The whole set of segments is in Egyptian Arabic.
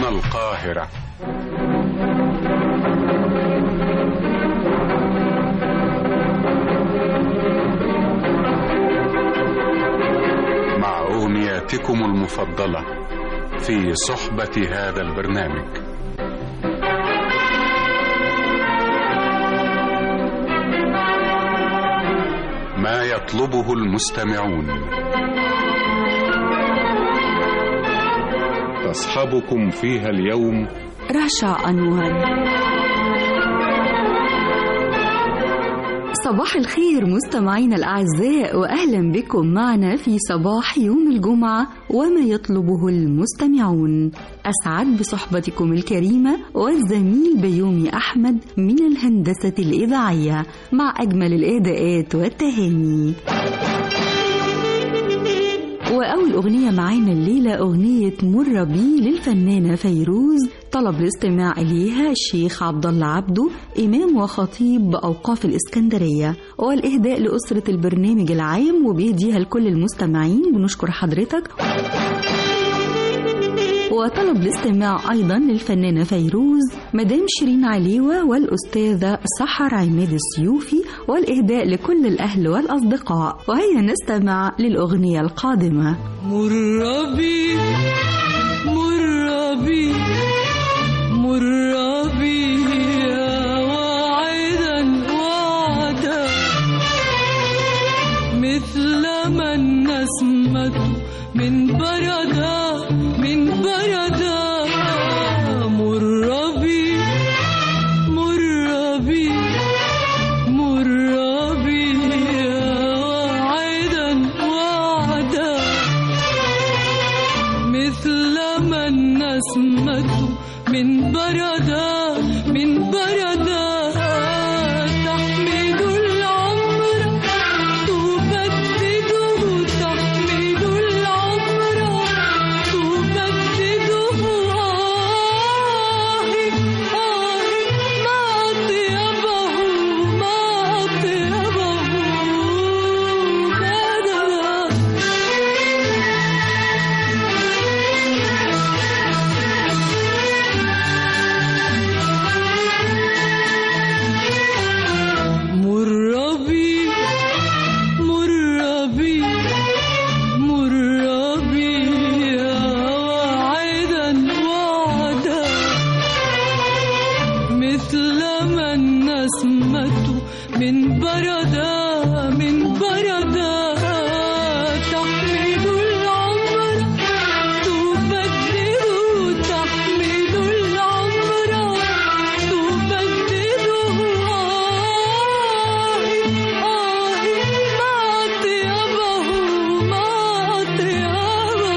القاهرة مع أغنياتكم المفضلة في صحبة هذا البرنامج ما يطلبه المستمعون تصحبكم فيها اليوم رشا أنور صباح الخير مستمعينا الأعزاء وأهلا بكم معنا في صباح يوم الجمعة وما يطلبه المستمعون أسعد بصحبتكم الكريمة والزميل بيومي أحمد من الهندسة الإذاعية مع أجمل الإهداءات والتهاني وأول أغنية معانا الليلة أغنية مر بي للفنانة فيروز طلب الاستماع إليها الشيخ عبد الله عبده إمام وخطيب بأوقاف الإسكندرية والإهداء لأسرة البرنامج العام وبيهديها لكل المستمعين بنشكر حضرتك وطلب الاستماع أيضا للفنانة فيروز مدام شيرين عليوة والأستاذة سحر عماد السيوفي والإهداء لكل الأهل والأصدقاء وهيا نستمع للأغنية القادمة مر بي مر بي مر بي يا واعدا وعدا مثل ما النسمة من بردا من بردا مر بي مر بي مر بي يا واعدا وعدا مثل ما النسمة من بردا من بردا تحمل العمر تبدده تحمل العمر تبدده آه آه ما أطيبه ما أطيبه بدلا مر بي مر بي مر بي يا واعدا وعدا مثل ما النسمة من بردا من بردا تحمل العمر تبدده تحمل العمر تبدده آه آه ما أطيبه ما أطيبه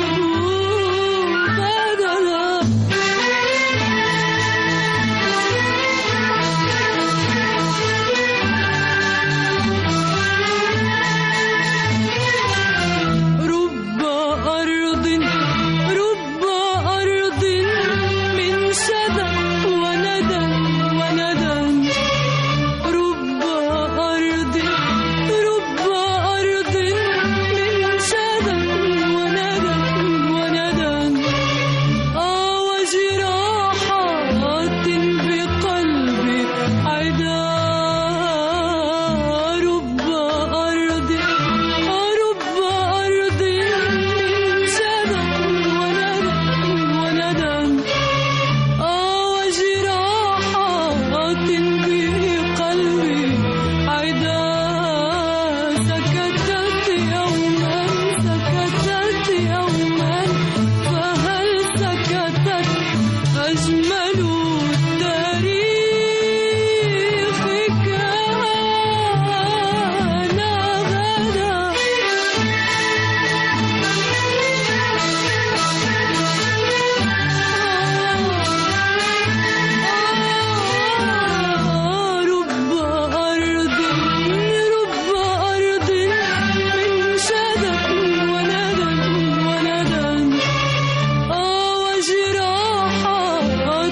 بدلا رب أرض رب أرض من شدى وندى وندى رب أرض رب أرض من شدى وندى وندى آه وجراحات بقلبي عدا رب أرض رب أرض من شدى وندى وندى آه وجراحات بقلبي عدا سكتت يوما سكتت يوما فهل سكتت أجمل التاريخ كان غدا رب أرض رب أرض من شدى وندى وندى آه وجراحات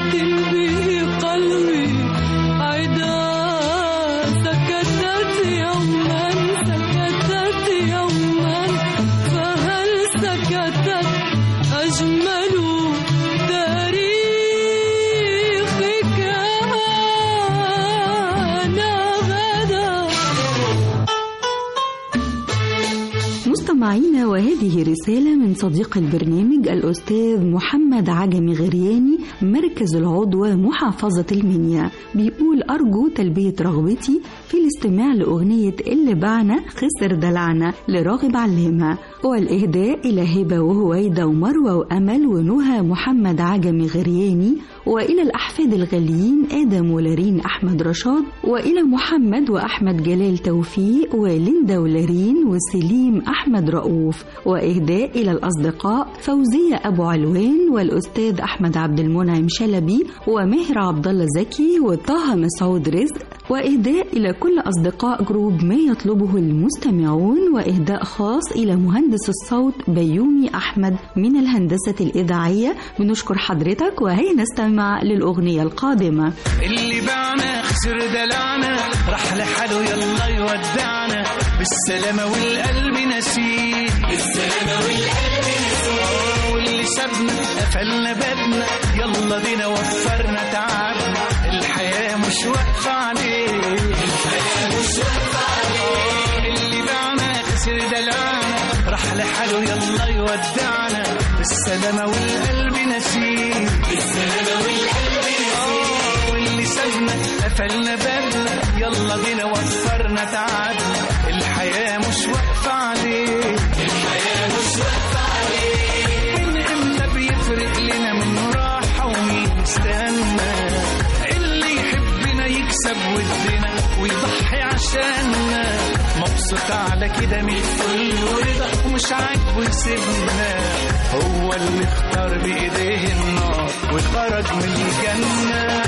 مستمعينا وهذه رسالة من صديق البرنامج الأستاذ محمد عجمي غرياني مركز العضوة محافظة المنيا بيقول أرجو تلبية رغبتي في الاستماع لأغنية اللي بعنا خسر دلعنا لراغب علامة والإهداء إلى هبة وهويدة ومروة وأمل ونهى محمد عجمي غرياني وإلى الأحفاد الغاليين آدم ولارين أحمد رشاد وإلى محمد وأحمد جلال توفيق وليندا ولارين وسليم أحمد رؤوف وإهداء إلى الأصدقاء فوزية أبو علوان والأستاذ أحمد عبد المنعم شلبي وماهر عبد الله زكي وطه مسعود رزق وإهداء إلى كل أصدقاء جروب ما يطلبه المستمعون وإهداء خاص إلى مهندس الصوت بيومي أحمد من الهندسة الإذاعية بنشكر حضرتك وهي نستمع للأغنية القادمة اللي باعنا خسر دلعنا راح لحاله يلا يودعنا بالسلامة والقلب نسيه بالسلامة والقلب نسيه واللي سابنا قفلنا بابنا يلا بينا وفرنا تعبنا الحياة مش واقفة عليه الحياة مش واقفة عليه اللي باعنا خسر دلعنا راح لحاله يلا يودعنا بالسلامة والقلب نسيه بالسلامة والقلب نسيه واللي سابنا قفلنا بابنا يلا بينا وفرنا تعبنا الحياة مش واقفة عليه الحياة مش واقفة عليه من امتى بيفرق لنا من راحة ومين استنى اللي يحبنا يكسب ودنا ويضحي عشاننا مبسوط على كده من الكل ورضا ومش عاجبه يسيبنا هو اللي اختار بايديه النار وخرج من الجنة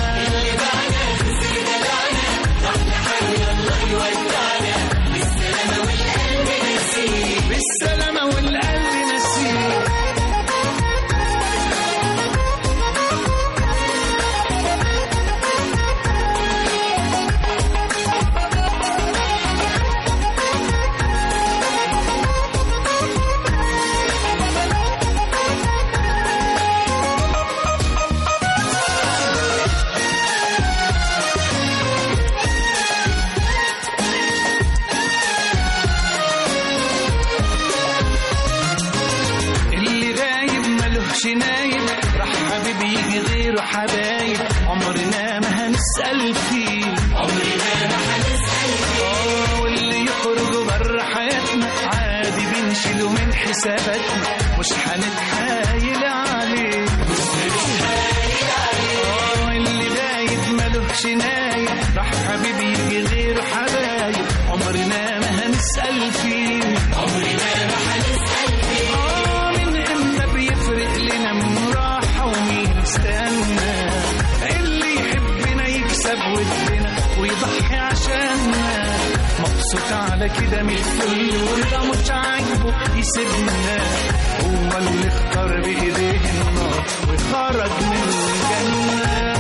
بالسلامة والقلب نسيه اللي غايب ملوش نايب راح حبيبي يجي غيره حبايب عمرنا ما هنسأل فيه عمرنا ما هنسأل فيه واللي يخرج بره حياتنا عادي بنشيله من حساباتنا مش هنتحايل عليه آه، اللي غايب ملوش نايب راح حبيبي يجي غيره حبايب عمرنا ما هنسأل فيه عمرنا ما هنسأل فيه آه، من امتى بيفرق لنا من راحة ومين استنى اللي يحبنا يكسب ودنا ويضحي عشاننا مبسوط على كده من الكل ورضا مش عاجبه يسيبنا هو اللي اختار بايديه النار وخرج من الجنه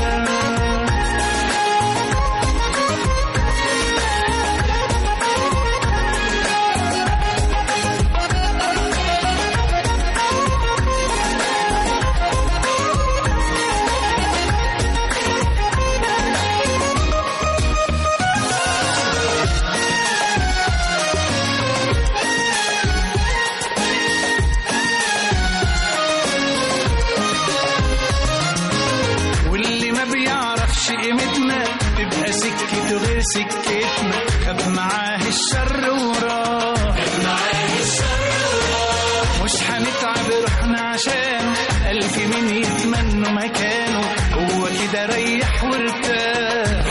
واللي ما بيعرفش قيمتنا تبقى سكته غير سكتنا خد معاه الشر وراه خد معاه الشر وراه مش هنتعب روحنا عشان ألف مين يتمنوا مكانه هو كده ريح وارتاح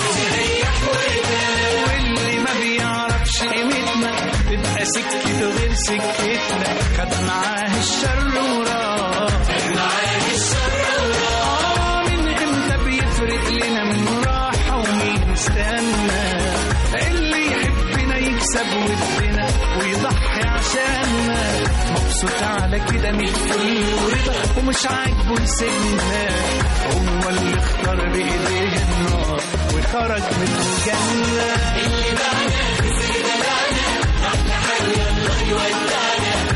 واللي ما بيعرفش قيمتنا تبقى سكته غير سكتنا خد معاه الشر وراه خد معاه الشر وراه من امتى بيفرق لنا من راحة ومين استنى اللي يحبنا يكسب ودنا ويضحي عشاننا مبسوط على كده من الكل ورضا ومش عاجبه يسيبنا هو اللي اختار بايديه النار وخرج من الجنة اللي بعنا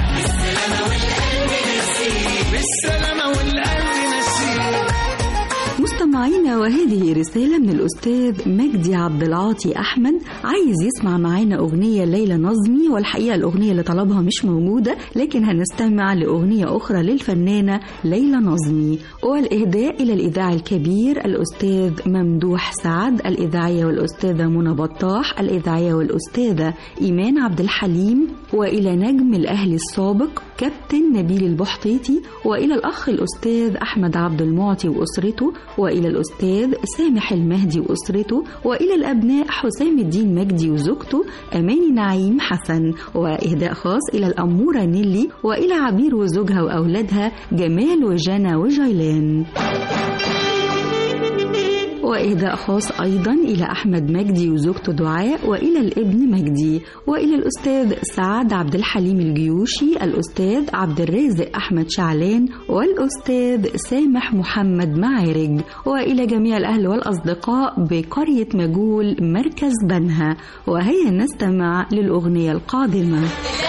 بالسلامة والقلب نسيه مستمعينا وهذه رسالة من الأستاذ مجدي عبد العاطي أحمد عايز يسمع معانا أغنية ليلى نظمي والحقيقة الأغنية اللي طلبها مش موجودة لكن هنستمع لأغنية أخرى للفنانة ليلى نظمي والإهداء إلى الإذاعي الكبير الأستاذ ممدوح سعد الإذاعية والأستاذة منى بطاح الإذاعية والأستاذة إيمان عبد الحليم وإلى نجم الأهلي السابق كابتن نبيل البحطيطي وإلى الأخ الأستاذ أحمد عبد المعطي وأسرته وإلى الأستاذ سامح المهدي وأسرته وإلى الأبناء حسام الدين مجدي وزوجته أماني نعيم حسن وإهداء خاص إلى الأمورة نيلي وإلى عبير وزوجها وأولادها جمال وجنى وجيلان وإهداء خاص أيضا إلى أحمد مجدي وزوجته دعاء وإلى الابن مجدي وإلى الأستاذ سعد عبد الحليم الجيوشي الأستاذ عبد الرازق أحمد شعلان والأستاذ سامح محمد معارج وإلى جميع الأهل والأصدقاء بقرية مجول مركز بنها وهيا نستمع للأغنية القادمة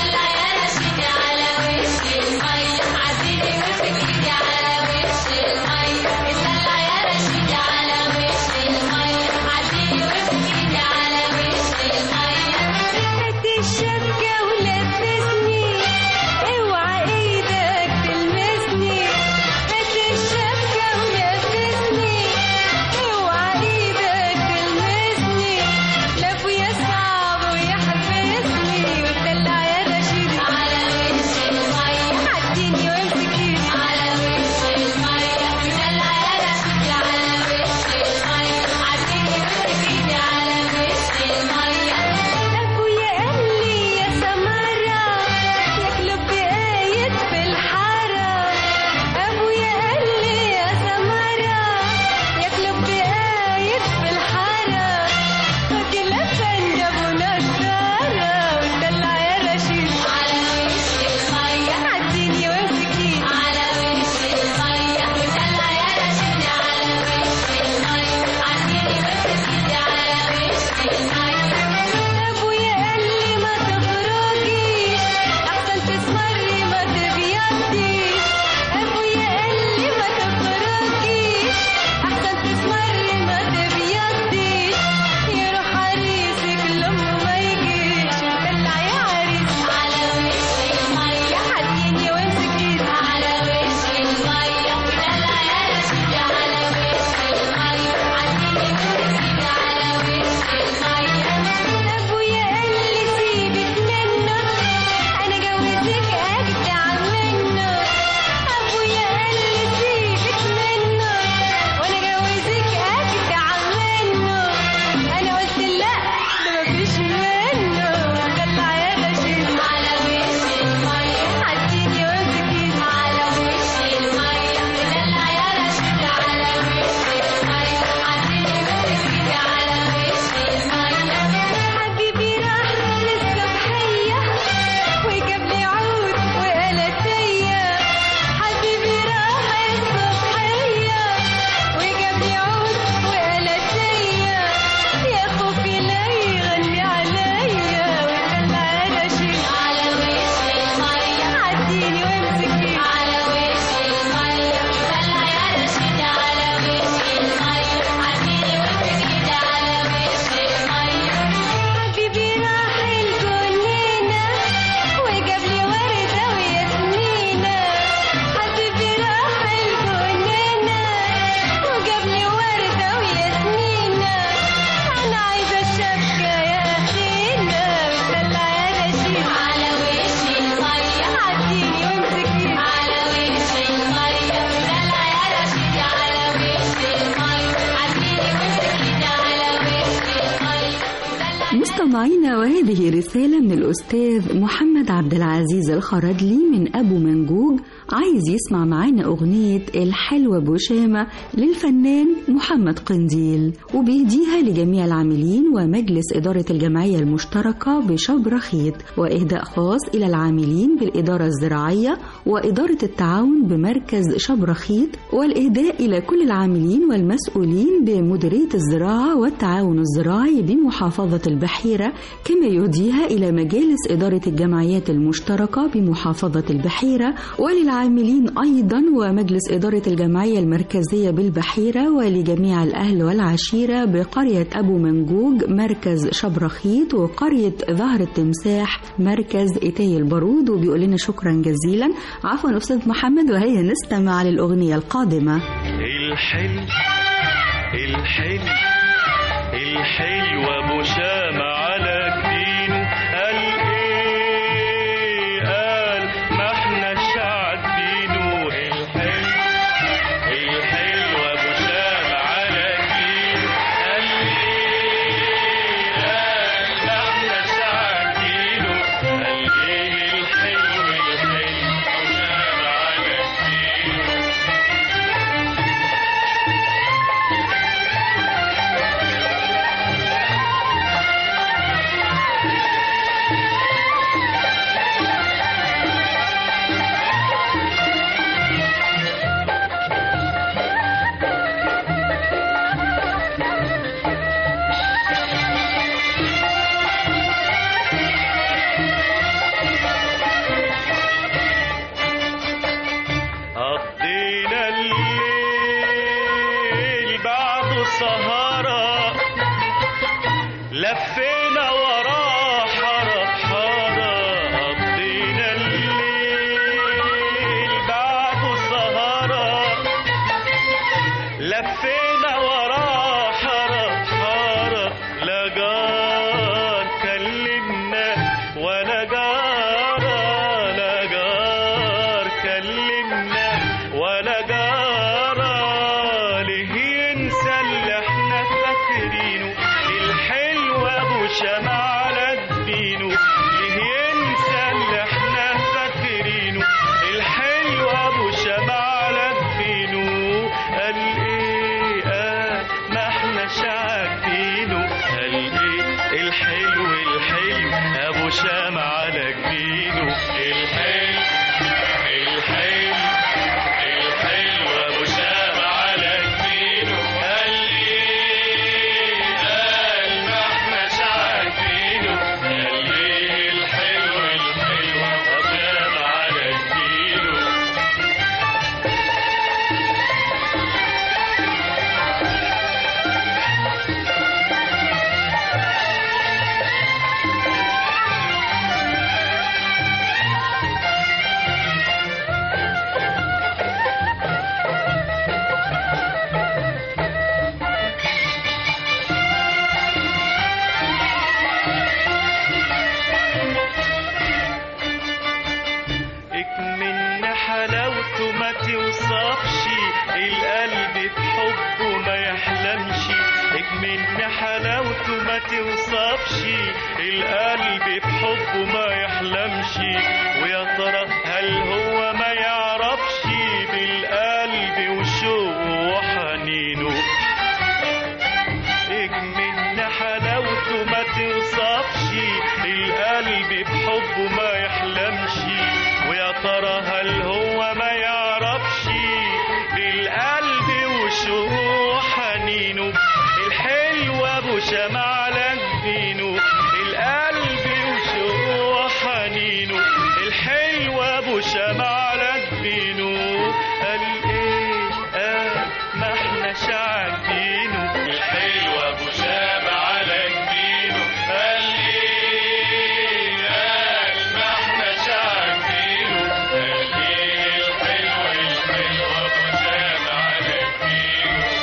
هات الشبكة ولبسني اوعى ايدك تلمسني هات الشبكة ولبسني اوعى ايدك تلمسني لابويا صعب ويحبسني ودلع يا رشيد على وش المية عديني وامسك ايدي على وش المية ودلع يا رشيد على وش المية عديني وامسك ايدي على وش المية ابويا قال لي يا سمرة يكلب بقايد في الحارة ابويا قال لي يا سمرة يكلب بقايد في الحارة خدي لفة ابو نشارة ودلع يا رشيد على وش المية عديني وامسكي على وش المية ودلع يا رشيد على وش المية عديني وامسكي على وش المية ابويا قال لي ما تخرجيش احسن تسمري ما تبيضيش ابويا قال لي ما تخرجيش احسن تسمري ما تبيضيش يروح عريسك لما ما يجيش ودلع يا عريس على وش المية عديني وامسكي على وش المية ودلع يا رشيد على وش المية عديني وامسكي على وش المية ابويا قال لي سيبك منه انا جوزك اجدع منه ابويا قال لي سيبك منه وانا جوزك اجدع منه انا قلت لا ده مفيش منه دلع يا رشيد على وش الميه عديني وامسكي على وش الميه دلع يا رشيد على وش الميه عديني وامسكي على وش الميه حبيبي راح للصبحيه وجاب لي عود وقلتيه حبيبي راح الصبحيه وجاب لي عود وقلتيه يا خوفي لا يغني عليا ودلع يا رشيد على وش الميه عديني وامسكي على وش الميه دلع يا رشيد على وش الميه عديني وامسكي على وش الميه حبيبي راح الجنينة وجاب لي وردة وياسمينة حبيبي راح الجنينة وجاب لي وردة وياسمينة أنا عايزة الشبكة يا أخينا ودلع يا رشيد على وش المية عديني وامسكي على وش المية ودلع يا رشيد على وش المية عديني وامسكي على وش المية مستمعينا وهذه رسالة من الأستاذ محمد عبد العزيز الخرجلي من أبو منجوج عايز يسمع معانا أغنية الحلوة بوشامة للفنان محمد قنديل وبيهديها لجميع العاملين ومجلس إدارة الجمعية المشتركة بشبرا خيط وإهداء خاص إلى العاملين بالإدارة الزراعية وإدارة التعاون بمركز شبرا خيط والإهداء إلى كل العاملين والمسؤولين بمديرية الزراعة والتعاون الزراعي بمحافظة البحيرة كما يهديها إلى مجالس إدارة الجمعيات المشتركة بمحافظة البحيرة وللعاملين العاملين أيضا ومجلس إدارة الجمعية المركزية بالبحيرة ولجميع الأهل والعشيرة بقرية أبو منجوج مركز شبرخيط وقرية ظهر التمساح مركز إتاي البارود وبيقول لنا شكرا جزيلا عفوا أستاذ محمد وهيا نستمع للأغنية القادمة الحلو الحلو الحلو ابو شام على جبينه قال ايه قال ما احنا شعبينه الحلو الحلو ابو شام على جبينه قال ايه قال ما احنا شعبينه قال ايه الحلو الحلو ابو شام على جبينه قضينا الليل بعد سهرة لفينا وراه حرب حارة قضينا الليل بعد سهرة لفينا وراه حرب حارة لا جار كلمنا ولا جارة لا جار كلمنا ولا جارة ليه ينسى اللي احنا فاكرينه الحلو ابو شمع على جبينه ليه ينسى اللي احنا فاكرينه الحلو ابو شمع على جبينه قال ايه قال ما احنا شاكينه قال ايه الحلو الحلو ابو شمع على جبينه الحلو الحلو الحلو ابو شمع على جبينه قال ايه قال ما احنا شاكينه قال ايه الحلو الحلو ابو شمع على جبينه اكمن حلاوته ما توصفش القلب بحبه ما يحلمش اكمن حلاوته ما توصفش القلب بحبه ما يحلمش ويا ترى هل هو ما يعرفش بالقلب وشوقه وحنينه اجمن حلاوته ما توصفش القلب بحبه ما يحلمش ويا ترى هل هو ما يعرفش بالقلب وشوق حنينه الحلو ابو شمع على جبينه القلب وشوق حنينه الحلو ابو شمع على جبينه قال ايه قال ما احنا شاعرينه الحلو ابو شمع على جبينه قال ايه قال ما احنا شاعرينه قال ايه الحلو الحلو ابو شمع على جبينه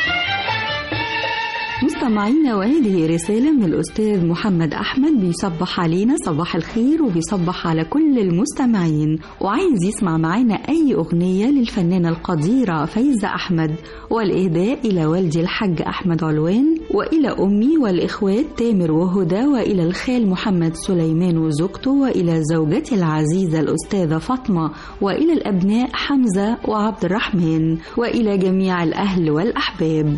مستمعينا وهذه رسالة من الأستاذ محمد أحمد بيصبح علينا صباح الخير وبيصبح على كل المستمعين وعايز يسمع معانا أي أغنية للفنانة القديرة فايزة أحمد والإهداء إلى والدي الحاج أحمد علوان وإلى أمي والإخوات تامر وهدى وإلى الخال محمد سليمان وزوجته وإلى زوجتي العزيزة الأستاذة فاطمة وإلى الأبناء حمزة وعبد الرحمن وإلى جميع الأهل والأحباب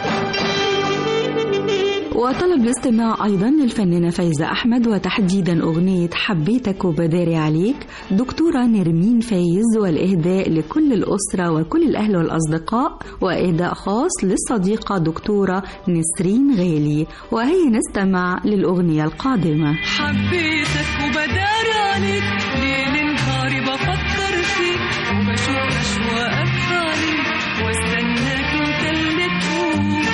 وطلب الاستماع أيضا للفنانة فايزة أحمد وتحديدا أغنية حبيتك وبداري عليك دكتورة نرمين فايز والإهداء لكل الأسرة وكل الأهل والأصدقاء وإهداء خاص للصديقة دكتورة نسرين غالي وهي نستمع للأغنية القادمة حبيتك وبدار عليك ليل نهاري بفكر فيك وبشوف أشواقك في عليك واستناك انت اللي تقول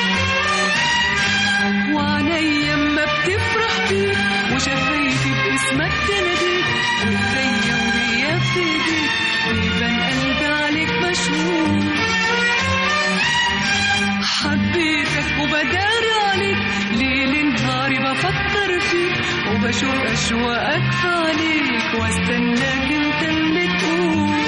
وعليا اما بتفرح بيك وشفايفي باسمك تناديك وايديا وهي في ايديك بيبان قلبي عليك مشغول حبيتك وبداري عليك ليل نهاري بفكر فيك وبشوف اشواقك في عليك واستناك انت اللي تقول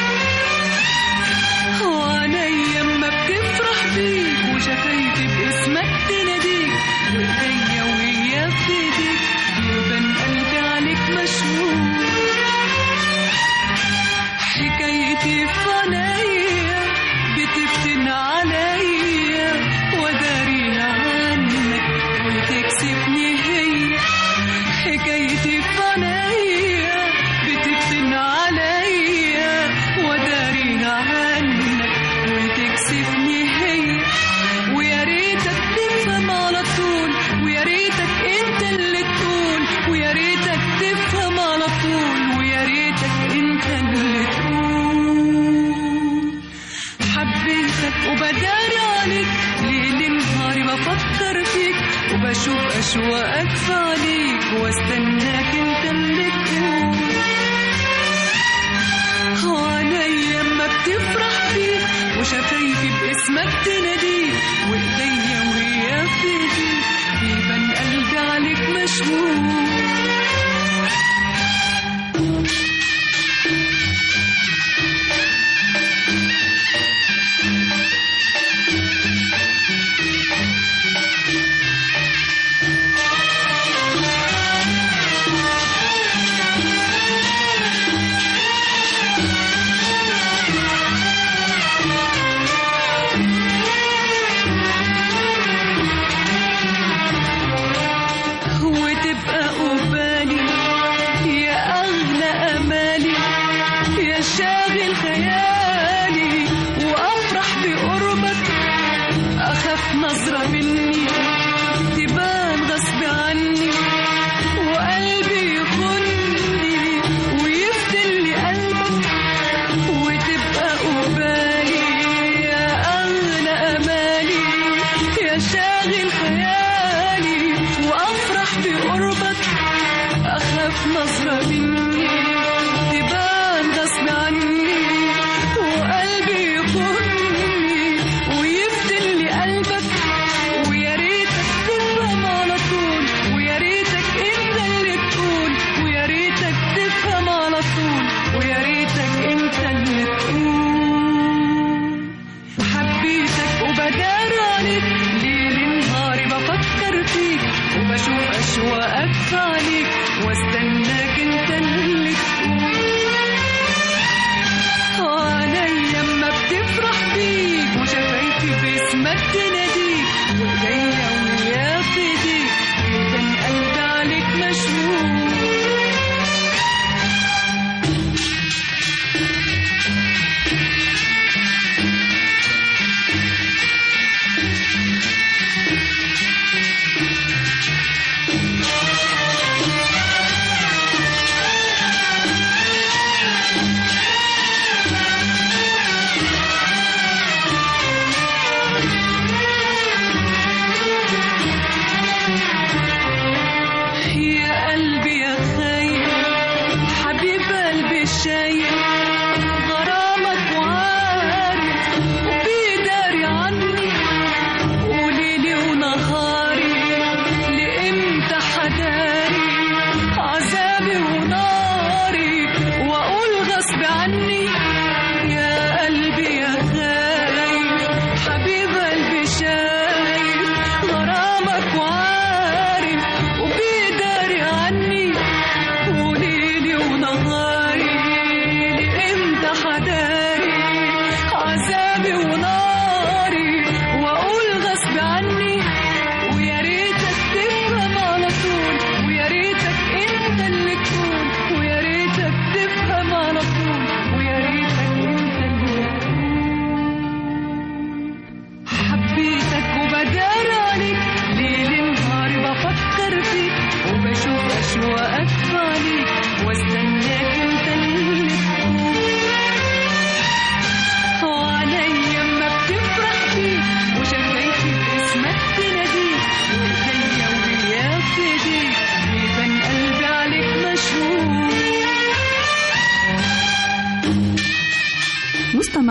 وعينيا اما بتفرح بيك وشفايفي باسمك تناديك وايديا وهي في ايديك بيبان قلبي عليك مشغول حكايتي في عينيا بتفتن عليا وداريها عنك وتكسفني هي حكايتي في عينيا بتفتن عليا وداريها عنك وتكسفني هي ويا ريتك تفهم على طول ويا ريتك انت اللي تقول ويا ريتك تفهم على طول ويا ريتك انت اللي تقول حبيتك وبداري عليك ليل نهاري بفكر فيك وبشوف اشواقك في عليك واستناك انت اللي تقول وعينيا اما بتفرح بيك وشفايفي باسمك تناديك وايديا وهي في ايديك بيبان قلبي عليك مشغول وتبقى قبالي يا أغلى أمالي يا شاغل خيالي وأفرح بقربك أخاف نظرة مني تبان غصب عني وقلبي يخني ويفتن لي قلبك وتبقى قبالي يا أغلى أمالي يا شاغل خيالي وأفرح بقربك أخاف نظرة مني تبان غصب عني وقلبي يخني ويفتن لي قلبك ويا ريتك تفهم على طول ويا ريتك انت اللي تقول ويا ريتك تفهم على طول ويا ريتك انت اللي تقول حبيتك وبدار عليك ليل نهاري بفكر فيك وبشوف اشواقك في عليك واستناك انت اللي تقول وعليا اما بتفرح بيك وشفايفي باسمك تناديك وايديا ويا في ايديك بيبان قلبي عليك مشغول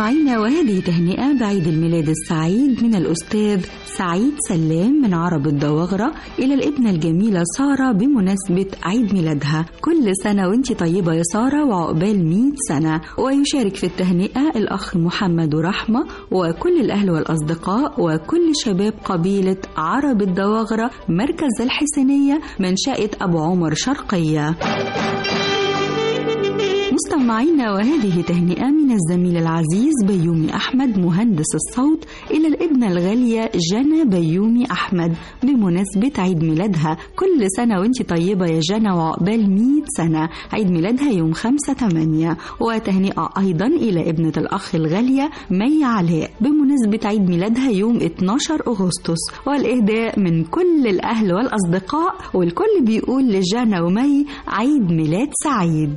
مستمعينا وهذه تهنئة بعيد الميلاد السعيد من الأستاذ سعيد سلام من عرب الدواغرة إلى الابنة الجميلة سارة بمناسبة عيد ميلادها كل سنة وانت طيبة يا سارة وعقبال 100 سنة ويشارك في التهنئة الأخ محمد رحمة وكل الأهل والأصدقاء وكل شباب قبيلة عرب الدواغرة مركز الحسينية منشأة أبو عمر شرقية مستمعينا وهذه تهنئة من الزميل العزيز بيومي أحمد مهندس الصوت إلى الابنة الغالية جنى بيومي أحمد بمناسبة عيد ميلادها كل سنة وانت طيبة يا جنى وعقبال 100 سنة عيد ميلادها يوم 5 8 وتهنئة أيضا إلى ابنة الأخ الغالية مي علاء بمناسبة عيد ميلادها يوم 12 أغسطس والإهداء من كل الأهل والأصدقاء والكل بيقول لجنى ومي عيد ميلاد سعيد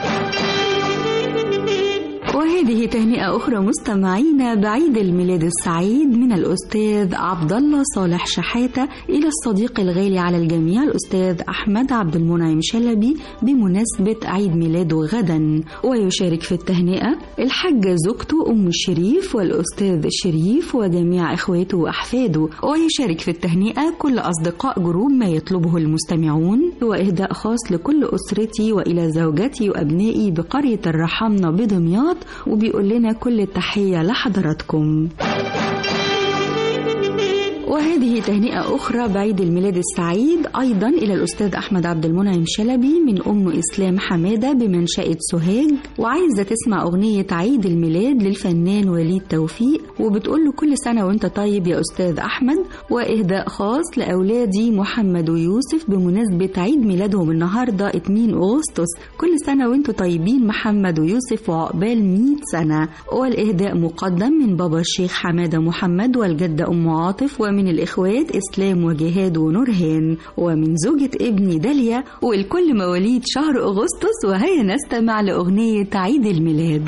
وهذه تهنئة أخرى مستمعينا بعيد الميلاد السعيد من الأستاذ عبد الله صالح شحاتة إلى الصديق الغالي على الجميع الأستاذ أحمد عبد المنعم شلبي بمناسبة عيد ميلاده غدا ويشارك في التهنئة الحاجة زوجته أم الشريف والأستاذ شريف وجميع إخواته وأحفاده ويشارك في التهنئة كل أصدقاء جروب ما يطلبه المستمعون وإهداء خاص لكل أسرتي وإلى زوجتي وأبنائي بقرية الرحمنة بدمياط وبيقول لنا كل التحية لحضراتكم وهذه تهنئة أخرى بعيد الميلاد السعيد أيضا إلى الأستاذ أحمد عبد المنعم شلبي من أم إسلام حمادة بمنشأة سوهاج وعايزة تسمع أغنية عيد الميلاد للفنان وليد توفيق وبتقول له كل سنة وأنت طيب يا أستاذ أحمد وإهداء خاص لأولادي محمد ويوسف بمناسبة عيد ميلادهم النهاردة 2 أغسطس كل سنة وأنتم طيبين محمد ويوسف وعقبال 100 سنة والإهداء مقدم من بابا الشيخ حمادة محمد والجدة أم عاطف ومن الإخوات إسلام وجهاد ونورهان ومن زوجة ابني داليا والكل مواليد شهر أغسطس وهيا نستمع لأغنية عيد الميلاد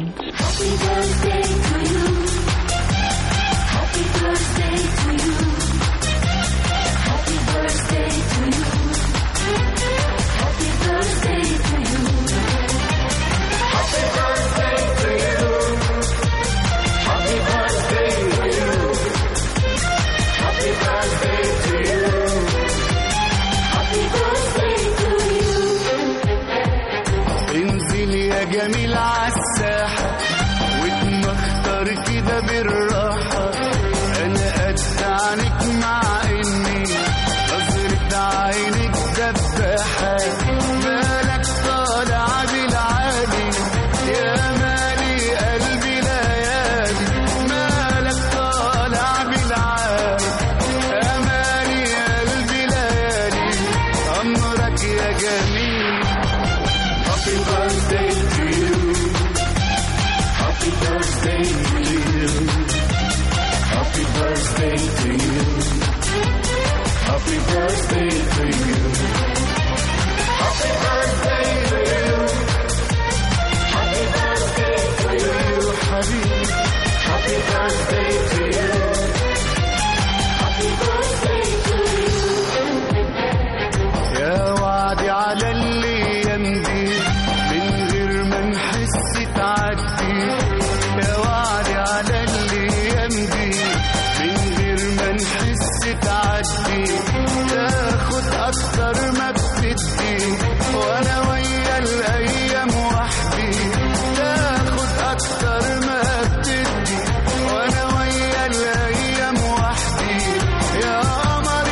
انزل يا جميل عالساحة واتمختر كده بالراحة أنا قد عنك مع إني نظرة عينك دباحة مالك طالع بالعالي يا مالي قلبي ليالي مالك طالع بالعالي يا مالي قلبي ليالي أمرك يا جميل Happy birthday to you. Happy birthday to you. Happy birthday to you. Happy birthday to you. Happy birthday to you. Happy birthday to you, حبيبي. Happy birthday to you. Happy birthday to you. يا وعدي على الايام دي من غير ما نحس تعدي يا وعدي على الايام دي من غير ما نحس تعدي تاخد اكتر ما بتدي وانا ويا الايام وحدي تاخد اكتر ما بتدي وانا ويا الايام وحدي يا قمر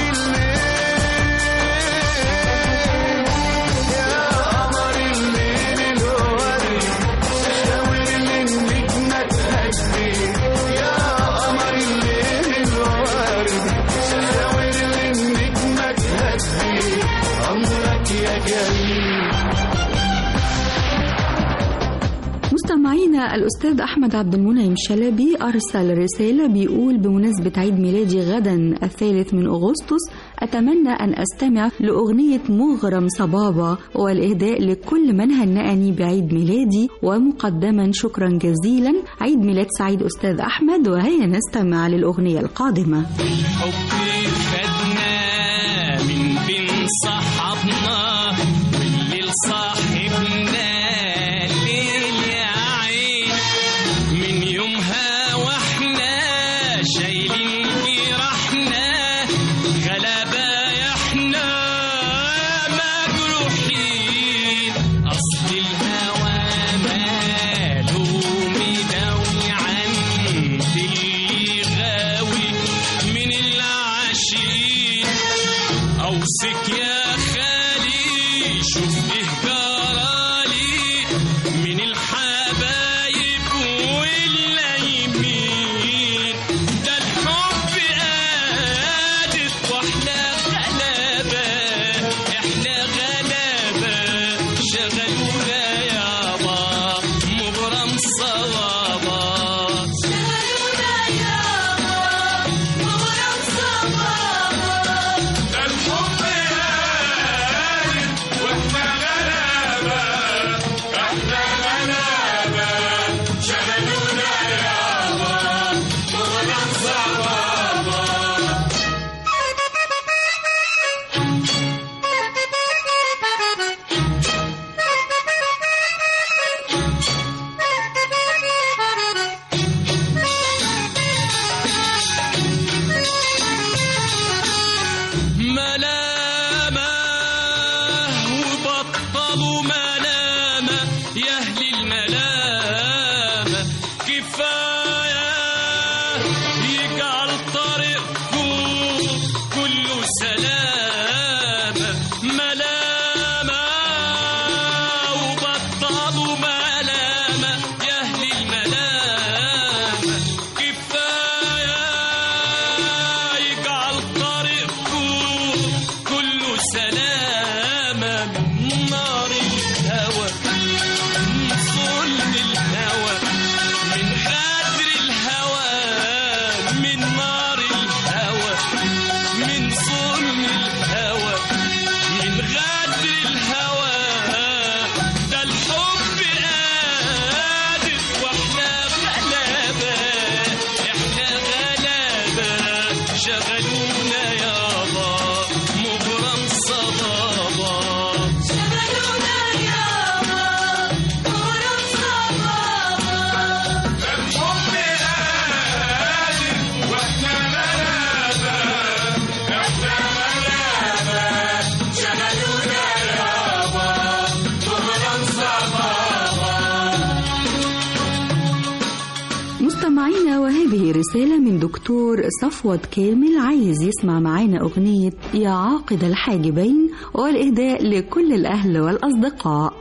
الليل يا قمر الليل الوري شاور لي النجمة تهدي يا قمر الليل الوري شاور لي النجمة تهدي أمرك يا جميل مستمعينا الأستاذ أحمد عبد المنعم شلبي أرسل رسالة بيقول بمناسبة عيد ميلادي غدا الثالث من أغسطس أتمنى أن أستمع لأغنية مغرم صبابة والإهداء لكل من هنأني بعيد ميلادي ومقدما شكرا جزيلا عيد ميلاد سعيد أستاذ أحمد وهيا نستمع للأغنية القادمة حبي خدنا من بين صحابنا والليل صاحبنا الليل يا عين من يومها شايلين جراحنا غلبة احنا مجروحين أصل الهوى ماله مداوي عند اللي غاوي من العاشقين أوصك يا خالي شوف إيه جرالي من الحبايب واللايمين ده الحب قادر واحنا غلابة احنا غلابة شغلونا يابا مبرم صوابا ملامة وبطلوا ملامة يا أهل الملامة كفاية يجعل طريقكم كله سلامة ملامة وبطلوا ملامة يا أهل الملامة كفاية يجعل طريقكم كله سلامة من نار الهوى من ظلم الهوى من غدر الهوى من نار الهوى من ظلم الهوى من غدر الهوى ده الحب قادر واحنا غلابة احنا غلابة شغلونا يابا مبرم صبابا مستمعينا وهذه رسالة من دكتور صفوت كامل عايز يسمع معانا أغنية يا عاقد الحاجبين والإهداء لكل الأهل والأصدقاء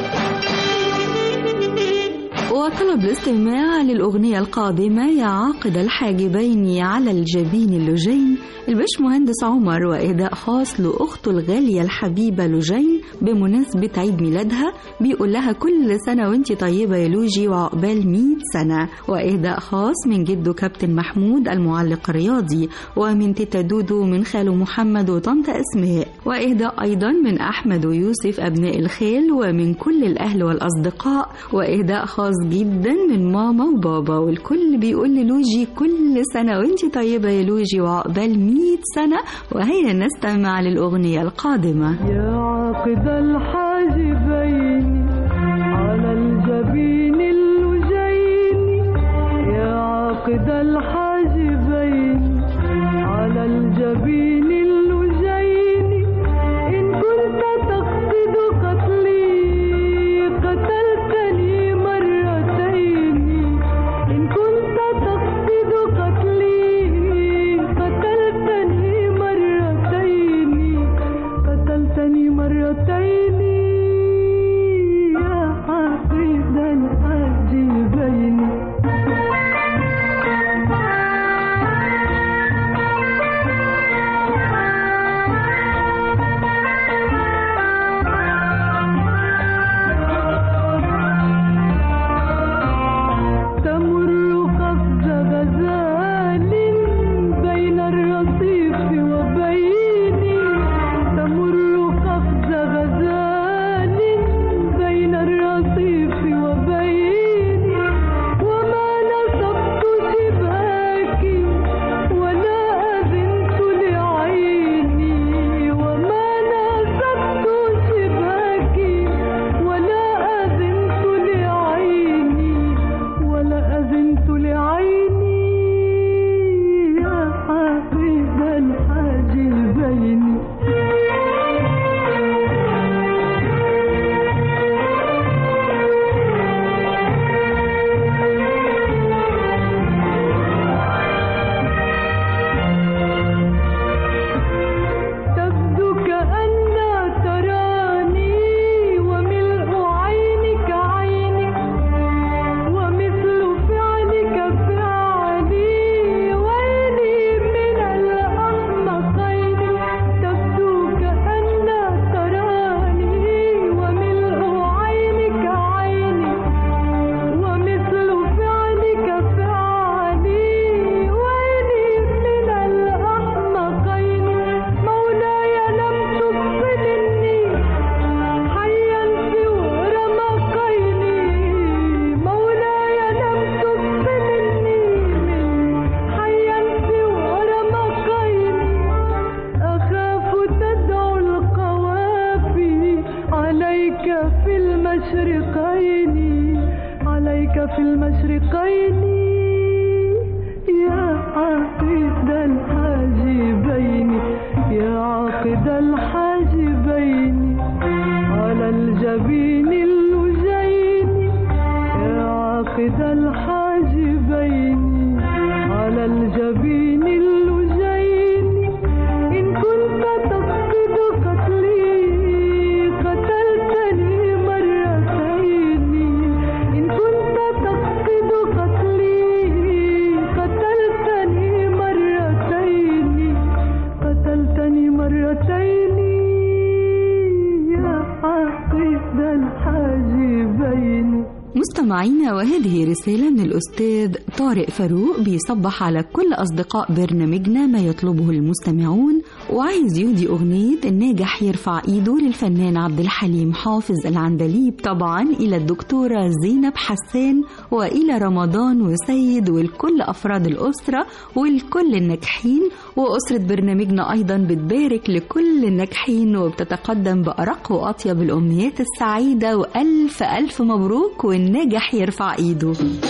وطلب الاستماع للأغنية القادمة يا عاقد الحاجبين على الجبين اللجين البش مهندس عمر وإهداء خاص لأخته الغالية الحبيبة لجين بمناسبة عيد ميلادها بيقول لها كل سنة وانت طيبة يا لوجي وعقبال 100 سنة وإهداء خاص من جده كابتن محمود المعلق الرياضي ومن تيتا دودو من خاله محمد وطنط أسماء وإهداء أيضا من أحمد ويوسف أبناء الخال ومن كل الأهل والأصدقاء وإهداء خاص جدا من ماما وبابا والكل بيقول للوجي كل سنة وانت طيبة يا لوجي وعقبال 100 سنة وهيا نستمع للأغنية القادمة يا عاقد الحاجبين على الجبين اللجين يا عاقد الحاجبين على الجبين اللجين إن كنت تقصد قتلي قتلتني مرتين إن كنت تقصد قتلي قتلتني مرتين قتلتني مرتين يا عاقد الحاجبين مستمعينا وهذه رسالة من الأستاذ طارق فاروق بيصبح على كل أصدقاء برنامجنا ما يطلبه المستمعون وعايز يهدي أغنية الناجح يرفع إيده للفنان عبد الحليم حافظ العندليب طبعا إلى الدكتورة زينب حسان وإلى رمضان وسيد ولكل أفراد الأسرة ولكل الناجحين وأسرة برنامجنا أيضا بتبارك لكل الناجحين وبتتقدم بأرق وأطيب الأمنيات السعيدة وألف ألف مبروك والناجح يرفع إيده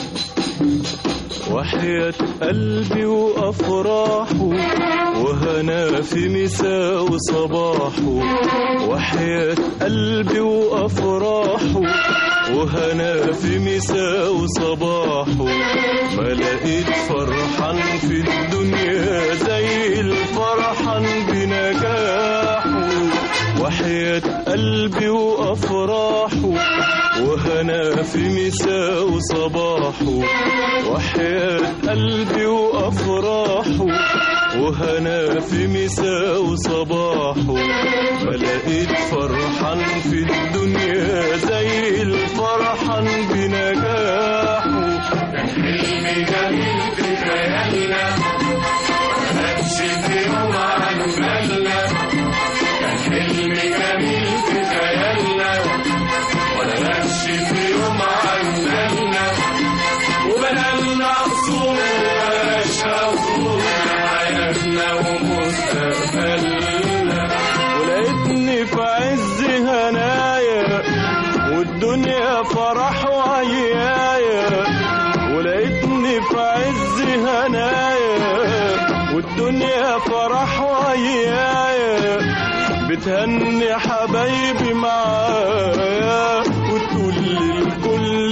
وحياة قلبي وأفراحه وهنا في مساء وصباحه وحياة قلبي وأفراحه وهنا في مساء وصباحه ما لقيت فرحان في الدنيا زي الفرحان بنجاحه وحياة قلبي وأفراحه وهنا في مساء وصباحه وحياة قلبي وأفراحه وهنا في مساء وصباحه ما لقيت فرحان في الدنيا زي الفرحان بنجاحه كان حلمي جميل في خيالنا مكانش في يوم عن بالنا كان حلمي جميل في خيالنا ولا ماشي في يوم عن بالنا وبنالنا قصور وبلاش قصور حياتنا ومستقبلنا ولقيتني في عز هنايا والدنيا فرح وعيايا ولقيتني في عز هنايا والدنيا فرح وعيايا بتهني حبايبي معايا وتقول للكل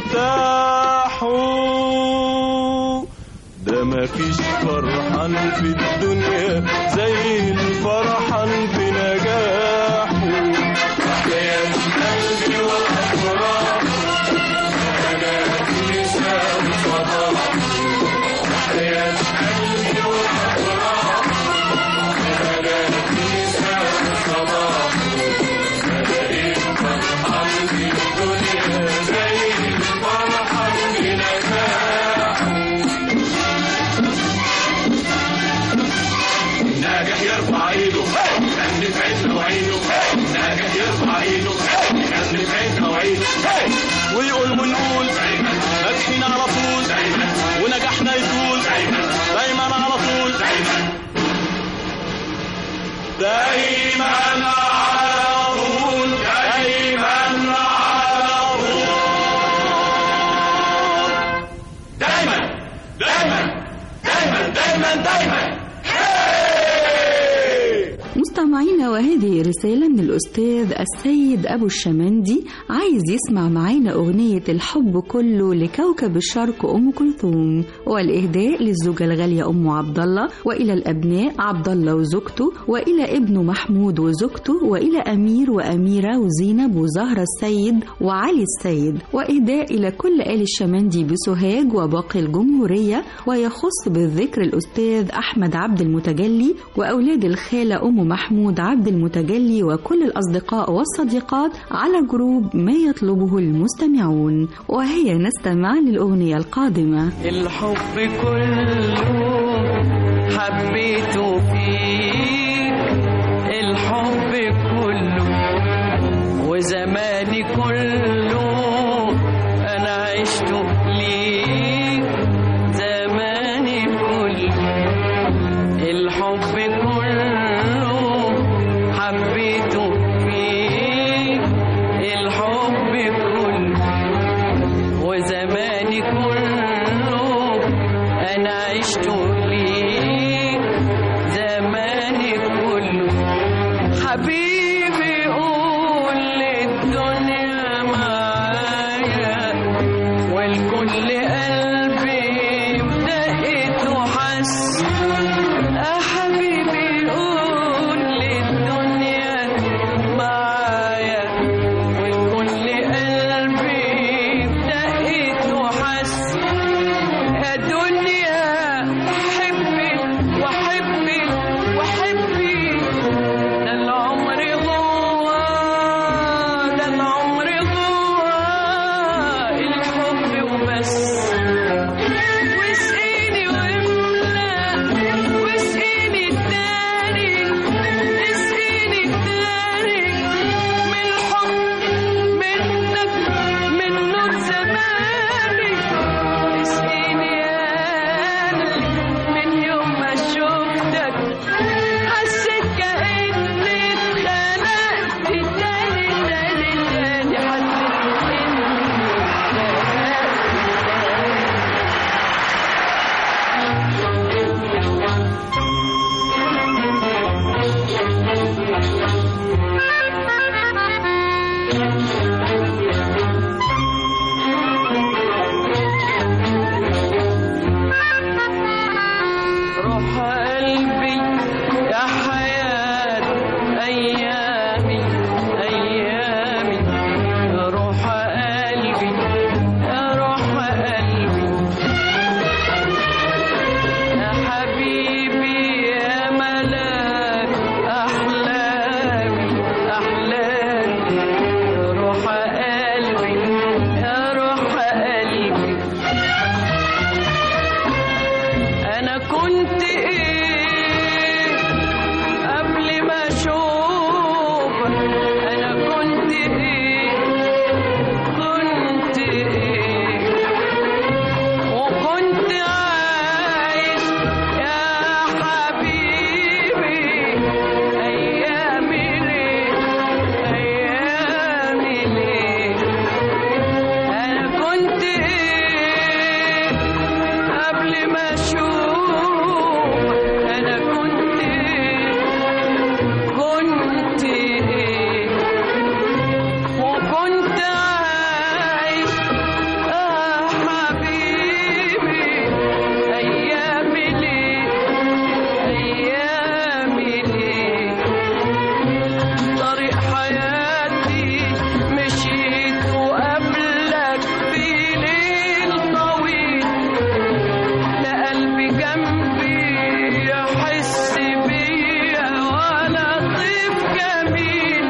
ارتاحوا ده مفيش فرحان في الدنيا زي الفرحان بنجاحه يا قلبي وافراح انا نساء وصباح يا قلبي وافراح انا نساء وصباح بقيت فرحان في الدنيا زي الفرحان بنجاحه ناجح يرفع ايده كان في عيننا وعينه ناجح يرفع ايده كان في عيننا وعينه ويقول ونقول ناجحين على طول ونجاحنا يطول دايما على طول دايما على طول دايما على طول دايما دايما دايما دايما دايما مستمعينا وهذه رسالة من الأستاذ السيد أبو الشمندي عايز يسمع معانا أغنية الحب كله لكوكب الشرق أم كلثوم والإهداء للزوجة الغالية أم عبد الله وإلى الأبناء عبد الله وزوجته وإلى ابنه محمود وزوجته وإلى أمير وأميرة وزينب وزهرة السيد وعلي السيد وإهداء إلى كل آل الشمندي بسوهاج وباقي الجمهورية ويخص بالذكر الأستاذ أحمد عبد المتجلي وأولاد الخالة أم محمود عبد المتجلي وكل الأصدقاء والصديقات على جروب ما يطلبه المستمعون وهي نستمع للأغنية القادمة الحب كله حبيته فيك الحب كله وزماني كله انا عشته ليك زماني كله الحب كله حبيته فيك الحب كله وزماني كله انا عشت ليك زماني كله حبيبي قول للدنيا معايا والكل قلبي بدقت وحس يا حبيبي قول للدنيا معايا والكل قلبي بدقت وحس يا دنيا حبي وحبي وحبي ده العمر قلبي يا حياة أيامي أيامي يا روح قلبي يا روح قلبي يا حبيبي يا ملاك أحلامي أحلامي يا روح قلبي يا روح قلبي أنا كنت إيه قبل ما أشوفك أنا كنت إيه كنت إيه وكنت عايش يا حبيبي أيامي ليه أيامي ليه أنا كنت إيه قبل ما أشوف أنا كنت إيه كنت إيه وكنت عايش آه حبيبي أيامي ليه أيامي ليه طريق حياتي مشيت وقبلك في ليل طويل لا قلبي جنبي يحس بيا ولا طيف جميل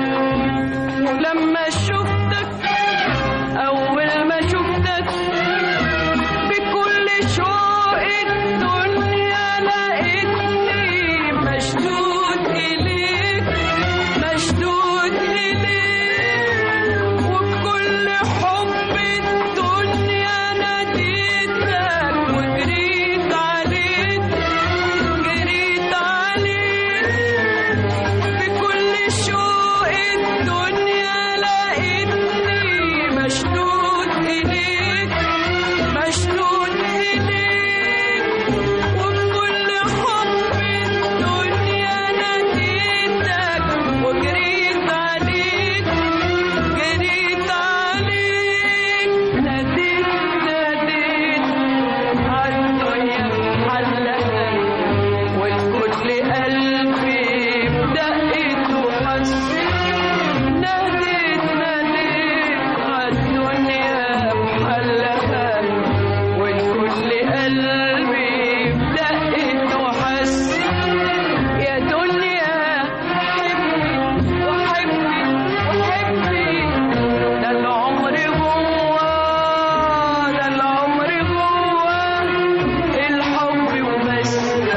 ولما شفتك أول ما شفتك بكل شوق الدنيا لقيتني مشدود إليك مشدود إليك وبكل حب الدنيا ناديتك وجريت عليك جريت عليك بكل شوق الدنيا لقيتني مشدود إليك مشدود إليك وبكل حب الدنيا ناديتك وجريت عليك جريت عليك ناديت ناديت عالدنيا حلقة والكل قلبي بدقته حس ناديت ناديت عالدنيا بحلقة والكل قلبي بدقته حس يا دنيا حبي وحبي وحبي ده العمر جوا ده العمر جوا الحب وبس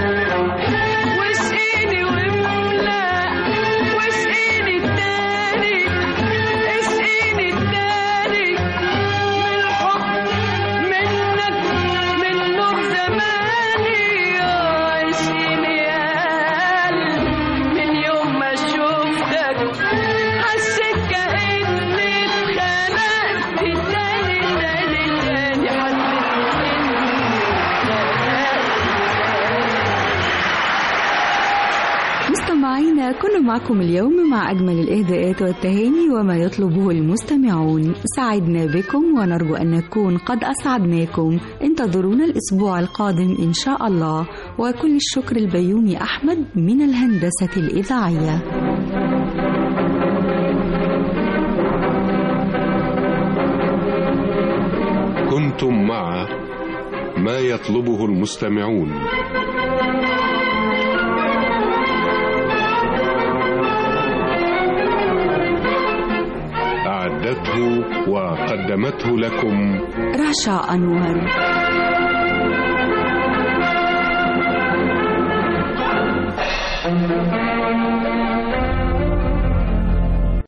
واسقيني واملا واسقيني التاني اسقيني التاني من الحب منك من نور زماني يا اسقيني يا قلبي من يوم ما شفتك حسيت كأني اتخلقت تاني تاني تاني حسيت مستمعينا كنا معكم اليوم مع أجمل الإهداءات والتهاني وما يطلبه المستمعون سعدنا بكم ونرجو أن نكون قد أسعدناكم انتظرونا الأسبوع القادم إن شاء الله وكل الشكر البيومي أحمد من الهندسة الإذاعية كنتم مع ما يطلبه المستمعون أعدته وقدمته لكم رشا أنور